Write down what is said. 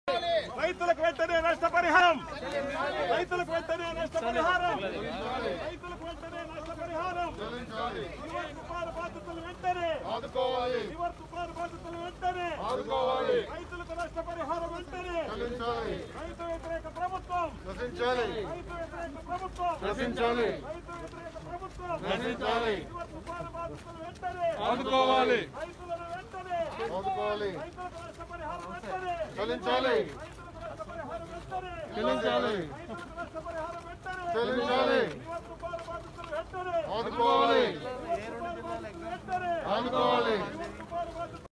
రైతులకు వెంటనే నష్టపరిహారం రైతులకు వెంటనే నష్టపరిహారం రైతులకు వెంటనే నష్టపరిహారం రివర్ తుఫాను బాధితులు వెంటనే ఆదుకోవాలి రివర్ తుఫాను బాధితులు వెంటనే ఆదుకోవాలి రైతులకు నష్టపరిహారం వెంటనే చెల్లించాలి రైతు వ్యతిరేక ప్రభుత్వం నశించాలి రైతు వ్యతిరేక ప్రభుత్వం నశించాలి రైతు వ్యతిరేక ప్రభుత్వం నశించాలి రివర్ తుఫాను బాధితులు వెంటనే ఆదుకోవాలి రైతులను వెంటనే ఆదుకోవాలి రైతులకు నష్టపరిహారం వెంటనే చెల్లించాలి రైతులకు నష్టపరిహారం వెంటనే చెల్లించాలి రైతులకు నష్టపరిహారం వెంటనే చెల్లించాలి రివర్ తుఫాను బాధితులు వెంటనే ఆదుకోవాలి రివర్ తుఫాను బాధితులు వెంటనే ఆదుకోవాలి రివర్